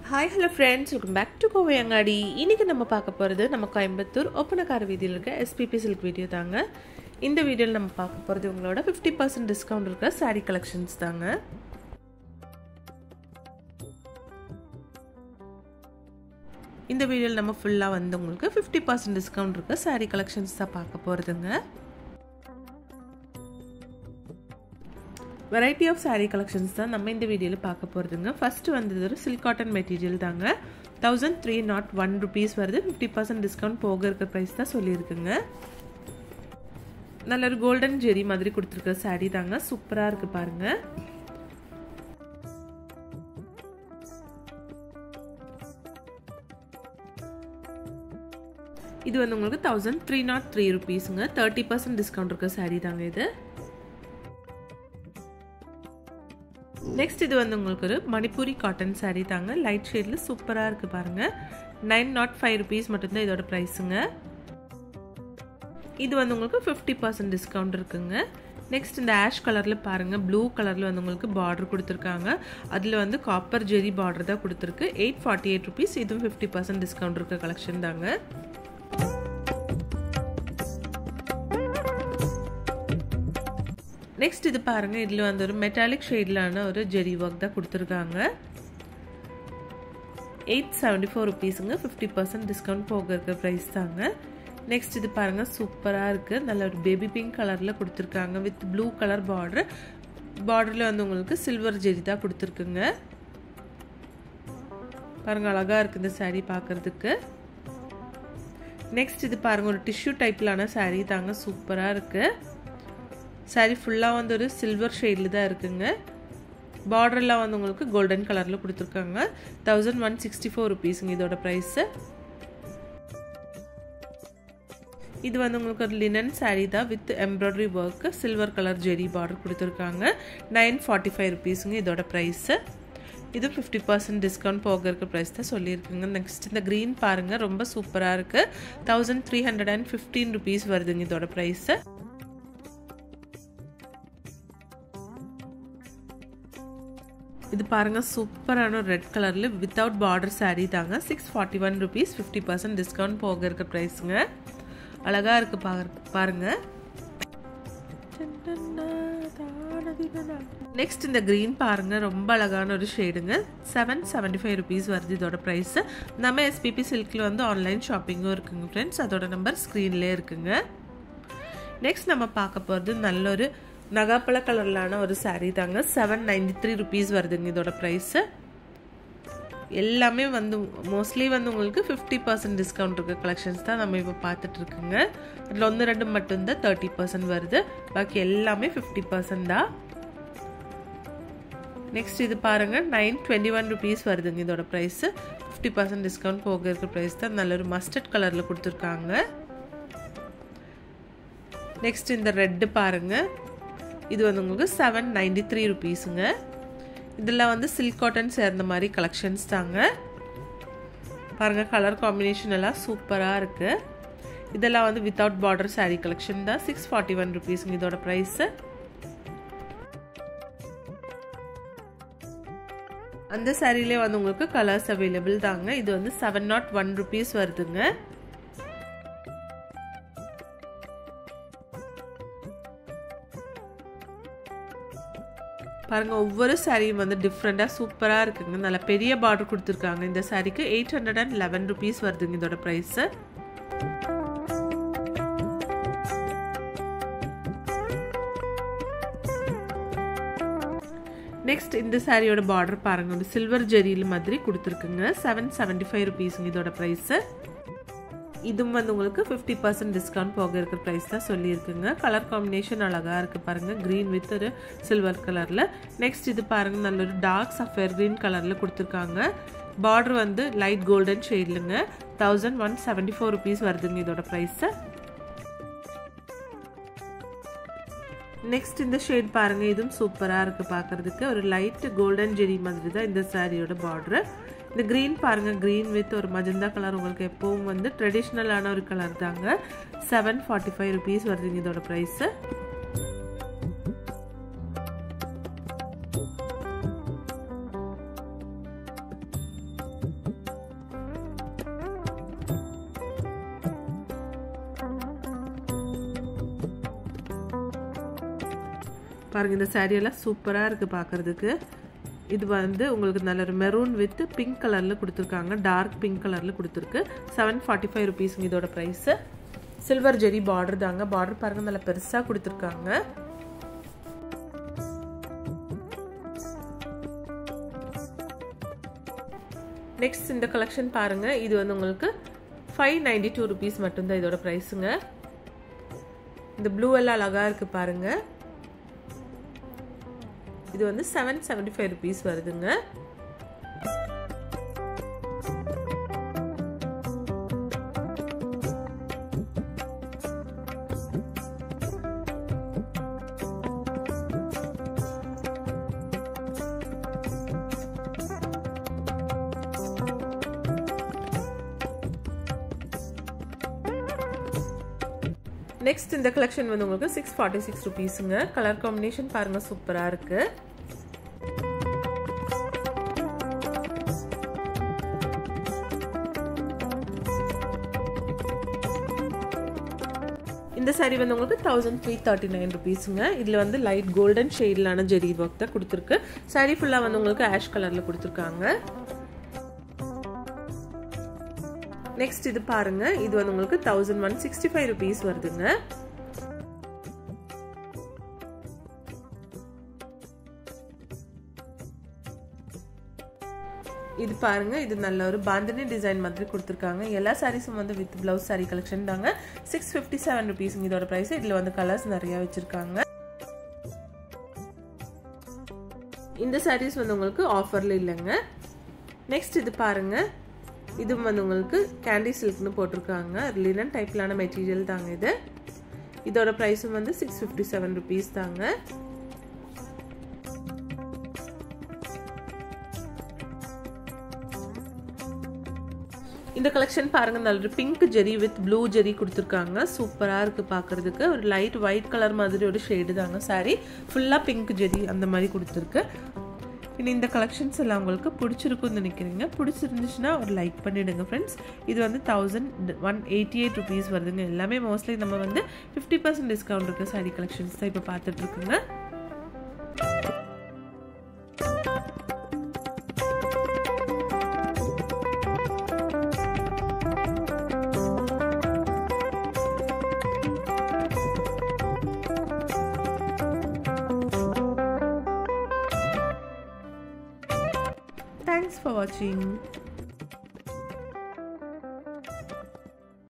Hi hello friends welcome back to Kovai Angadi இன்றைக்கி நம்ம பார்க்க போகிறது நம்ம கோயம்புத்தூர் ஒப்பனக்கார வீதியில் இருக்க எஸ்பிபி சில்க் வீடியோ தாங்க இந்த வீடியோவில் நம்ம பார்க்க போகிறது உங்களோட ஃபிஃப்டி பர்சன்ட் டிஸ்கவுண்ட் இருக்க சாரீ கலெக்ஷன்ஸ் தாங்க இந்த வீடியோவில் நம்ம ஃபுல்லாக வந்து உங்களுக்கு ஃபிஃப்டி பர்சன்ட் டிஸ்கவுண்ட் இருக்க சாரீ கலெக்ஷன்ஸ் தான் பார்க்க போகிறதுங்க வெரைட்டி ஆஃப் சாரீ கலெக்ஷன்ஸ் தான் நம்ம இந்த வீடியோவில் பார்க்க போகிறதுங்க ஃபஸ்ட்டு வந்தது ஒரு சில்க் காட்டன் மெட்டீரியல் தாங்க thousand three nought one rupees வருது ஃபிஃப்டி பர்சன்ட் டிஸ்கவுண்ட் போக இருக்கிற ப்ரைஸ் தான் சொல்லியிருக்குங்க நல்ல ஒரு கோல்டன் ஜெரி மாதிரி கொடுத்துருக்க சாரீ தாங்க சூப்பராக இருக்குது பாருங்கள் இது வந்து உங்களுக்கு தௌசண்ட் த்ரீ நாட் த்ரீ ருபீஸுங்க தேர்ட்டி பர்சன்ட் டிஸ்கவுண்ட் இருக்க சாரீ தாங்க இது நெக்ஸ்ட் இது வந்து உங்களுக்கு ஒரு மணிப்பூரி காட்டன் சாரீ தாங்க லைட் ஷேடில் சூப்பராக இருக்குது பாருங்கள் நைன் நாட் ஃபைவ் ருபீஸ் மட்டும்தான் இதோட ப்ரைஸுங்க இது வந்து உங்களுக்கு ஃபிஃப்டி பர்சன்ட் டிஸ்கவுண்ட் இருக்குங்க நெக்ஸ்ட் இந்த ஆஷ் கலரில் பாருங்கள் ப்ளூ கலரில் வந்து உங்களுக்கு பார்டர் கொடுத்துருக்காங்க அதில் வந்து காப்பர் ஜெரி பார்டர் தான் கொடுத்துருக்கு எயிட் ஃபார்ட்டி எயிட் ருபீஸ் இதுவும் ஃபிஃப்டி பர்சன்ட் டிஸ்கவுண்ட் இருக்க கலெக்ஷன் தாங்க நெக்ஸ்ட் இது பாருங்கள் இதில் வந்து ஒரு மெட்டாலிக் ஷேட்லான ஒரு ஜெரி ஒர்க் தான் கொடுத்துருக்காங்க எயிட் செவன்டி ஃபோர் ருபீஸுங்க ஃபிஃப்டி பர்சன்ட் டிஸ்கவுண்ட் போக இருக்க ப்ரைஸ் தாங்க நெக்ஸ்ட் இது பாருங்கள் சூப்பராக இருக்குது நல்ல ஒரு பேபி பிங்க் கலரில் கொடுத்துருக்காங்க வித் ப்ளூ கலர் பார்டர் பார்டரில் வந்து உங்களுக்கு சில்வர் ஜெரி தான் கொடுத்துருக்குங்க பாருங்கள் அழகாக இருக்குது இந்த சாரீ பார்க்குறதுக்கு நெக்ஸ்ட் இது பாருங்கள் ஒரு டிஷ்யூ டைப்லான சாரீ தாங்க சூப்பராக இருக்குது சாரீ ஃபுல்லாக வந்து ஒரு சில்வர் ஷேடில் தான் இருக்குங்க பார்டர்லாம் வந்து உங்களுக்கு கோல்டன் கலரில் கொடுத்துருக்காங்க தௌசண்ட் ஒன் சிக்ஸ்டி ஃபோர் ருபீஸுங்க இதோட ப்ரைஸு இது வந்து உங்களுக்கு ஒரு லினன் சாரீ தான் with embroidery work silver colour zari border கொடுத்துருக்காங்க நைன் ஃபார்ட்டி ஃபைவ் ருபீஸுங்க இதோட ப்ரைஸு இது ஃபிஃப்டி பர்சன்ட் டிஸ்கவுண்ட் போக இருக்க ப்ரைஸ் தான் சொல்லியிருக்குங்க நெக்ஸ்ட் இந்த க்ரீன் பாருங்கள் ரொம்ப சூப்பராக இருக்குது thousand three hundred and fifteen rupees வருதுங்க இதோட ப்ரைஸு இது பாருங்கள் சூப்பரான ரெட் கலரில் வித்தவுட் பார்டர் சாரீ தாங்க six forty one rupees fifty percent discount போக இருக்க ப்ரைஸுங்க அழகாக இருக்குது பா பாருங்கள் நெக்ஸ்ட் இந்த க்ரீன் பாருங்கள் ரொம்ப அழகான ஒரு ஷேடுங்க செவன் செவன்ட்டி ஃபைவ் ருபீஸ் வருது இதோட ப்ரைஸு நம்ம எஸ்பிபி சில்கில் வந்து ஆன்லைன் ஷாப்பிங்கும் இருக்குங்க ஃப்ரெண்ட்ஸ் அதோட நம்பர் ஸ்க்ரீன்லேயே இருக்குங்க நெக்ஸ்ட் நம்ம பார்க்க போகிறது நல்ல ஒரு நகாப்பழ கலர்லான ஒரு சாரீ தாங்க செவன் நைன்டி த்ரீ ருபீஸ் வருதுங்க இதோட ப்ரைஸு எல்லாமே வந்து மோஸ்ட்லி வந்து உங்களுக்கு ஃபிஃப்டி பர்சன்ட் டிஸ்கவுண்ட் இருக்க கலெக்ஷன்ஸ் தான் நம்ம இப்போ பார்த்துட்ருக்குங்க அதில் ஒன்று ரெண்டு மட்டும்தான் தேர்ட்டி பர்சன்ட் வருது பாக்கி எல்லாமே ஃபிஃப்டி பர்சன்ட் தான் நெக்ஸ்ட் இது பாருங்கள் நைன் டுவெண்ட்டி ஒன் ருபீஸ் வருதுங்க இதோட ப்ரைஸு ஃபிஃப்டி பர்சன்ட் டிஸ்கவுண்ட் போக இருக்கிற ப்ரைஸ் தான் நல்ல ஒரு மஸ்டர்ட் கலரில் கொடுத்துருக்காங்க நெக்ஸ்ட் இந்த ரெட்டு பாருங்கள் இது வந்து உங்களுக்கு செவன் நைன்டி த்ரீ ருபீஸுங்க இதில் வந்து சில்க் காட்டன் சேர்ந்த மாதிரி கலெக்ஷன்ஸ் தாங்க பாருங்கள் கலர் காம்பினேஷன் எல்லாம் சூப்பராக இருக்குது இதெல்லாம் வந்து வித்தவுட் பார்டர் சாரீ கலெக்ஷன் தான் சிக்ஸ் ஃபார்ட்டி ஒன் ருபீஸுங்க இதோட ப்ரைஸு அந்த சாரிலே வந்து உங்களுக்கு கலர்ஸ் அவைலபிள் தாங்க இது வந்து செவன் நாட் ஒன் ருபீஸ் வருதுங்க பாருங்கள் ஒவ்வொரு சாரியும் வந்து டிஃப்ரெண்ட்டாக சூப்பராக இருக்குங்க நல்ல பெரிய பார்டர் கொடுத்துருக்காங்க இந்த சாரிக்கு eight hundred and eleven rupees வருதுங்க இதோட ப்ரைஸு நெக்ஸ்ட் இந்த சாரியோட பார்டர் பாருங்க ஒரு சில்வர் ஜெரியில் மாதிரி கொடுத்துருக்குங்க செவன் செவன்டி ஃபைவ் ருபீஸுங்க இதோட ப்ரைஸு இதுவும் வந்து உங்களுக்கு ஃபிஃப்டி பர்சன்ட் டிஸ்கவுண்ட் போக இருக்கிற ப்ரைஸ் தான் சொல்லியிருக்குங்க கலர் காம்பினேஷன் அழகாக இருக்குது பாருங்கள் க்ரீன் வித் ஒரு சில்வர் கலரில் நெக்ஸ்ட் இது பாருங்கள் நல்ல ஒரு டார்க் சஃபேர் க்ரீன் கலரில் கொடுத்துருக்காங்க பார்டர் வந்து லைட் கோல்டன் ஷேட்லுங்க thousand one seventy four rupees வருதுங்க இதோட ப்ரைஸு நெக்ஸ்ட் இந்த ஷேட் பாருங்கள் இதுவும் சூப்பராக இருக்குது பார்க்குறதுக்கு ஒரு லைட் கோல்டன் ஜெரி மாதிரி தான் இந்த சாரியோட பார்டரு இந்த க்ரீன் பாருங்கள் க்ரீன் வித் ஒரு மஜந்தா கலர் உங்களுக்கு எப்போவும் வந்து ட்ரெடிஷ்னலான ஒரு கலர் தாங்க செவன் ஃபார்ட்டி ஃபைவ் ருபீஸ் வருதுங்க இதோட ப்ரைஸு பாருங்கள் இந்த சாரியெல்லாம் சூப்பராக இருக்குது பார்க்குறதுக்கு இது வந்து உங்களுக்கு நல்ல ஒரு மெரூன் வித் பிங்க் கலரில் கொடுத்துருக்காங்க டார்க் பிங்க் கலரில் கொடுத்துருக்கு செவன் ஃபார்ட்டி ஃபைவ் ருபீஸுங்க இதோட ப்ரைஸு சில்வர் ஜெரி பார்டர் தாங்க பார்டர் பாருங்கள் நல்லா பெருசாக கொடுத்துருக்காங்க நெக்ஸ்ட் இந்த கலெக்ஷன் பாருங்கள் இது வந்து உங்களுக்கு ஃபைவ் நைன்டி டூ ருபீஸ் மட்டும்தான் இதோட ப்ரைஸுங்க இந்த ப்ளூ எல்லாம் அழகாக இருக்குது பாருங்கள் இது வந்து செவன் செவன்டி ஃபைவ் ருபீஸ் வருதுங்க நெக்ஸ்ட் இந்த கலெக்ஷன் வந்து உங்களுக்கு சிக்ஸ் ஃபார்ட்டி சிக்ஸ் ருபீஸுங்க கலர் காம்பினேஷன் பாருங்கள் சூப்பராக இருக்குது இந்த சாரீ வந்து உங்களுக்கு தௌசண்ட் த்ரீ தேர்ட்டி நைன் ருபீஸுங்க இதில் வந்து லைட் கோல்டன் ஷேட்லான ஜெரி ஒர்க் தான் கொடுத்துருக்கு சாரீ ஃபுல்லாக வந்து உங்களுக்கு ஆஷ் கலரில் கொடுத்துருக்காங்க நெக்ஸ்ட் இது பாருங்க இது வந்து உங்களுக்கு thousand one sixty five rupees வருதுங்க இது பாருங்க இது நல்ல ஒரு பாந்தனி டிசைன் மாதிரி கொடுத்துருக்காங்க எல்லா சாரீஸும் வந்து வித் பிளவுஸ் சாரீ கலெக்ஷன் தாங்க சிக்ஸ் ஃபிஃப்டி செவன் ருபீஸுங்க இதோட ப்ரைஸ் இதில் வந்து கலர்ஸ் நிறைய வச்சிருக்காங்க இந்த சாரீஸ் வந்து உங்களுக்கு ஆஃபரில் இல்லைங்க நெக்ஸ்ட் இது பாருங்க இது வந்து உங்களுக்கு கேண்டி சில்க்னு போட்டிருக்காங்க லினன் டைப்லான மெட்டீரியல் தாங்க இது இதோட ப்ரைஸும் வந்து சிக்ஸ் ஃபிஃப்டி செவன் ருபீஸ் தாங்க இந்த கலெக்ஷன் பாருங்க நல்ல pink zari with blue zari கொடுத்துருக்காங்க சூப்பராக இருக்குது பார்க்குறதுக்கு ஒரு லைட் ஒயிட் கலர் மாதிரி ஒரு ஷேடு தாங்க சாரி ஃபுல்லாக பிங்க் ஜெரி அந்த மாதிரி கொடுத்துருக்கு இனி இந்த கலெக்ஷன்ஸ் எல்லாம் உங்களுக்கு பிடிச்சிருக்குன்னு நினைக்கிறீங்க பிடிச்சிருந்துச்சுன்னா ஒரு லைக் பண்ணிவிடுங்க ஃப்ரெண்ட்ஸ் இது வந்து thousand one eighty eight rupees வருதுங்க எல்லாமே மோஸ்ட்லி நம்ம வந்து ஃபிஃப்டி பர்சன்ட் டிஸ்கவுண்ட் இருக்க சாரி கலெக்ஷன்ஸ் தான் இப்போ பார்த்துட்ருக்குங்க Thanks for watching.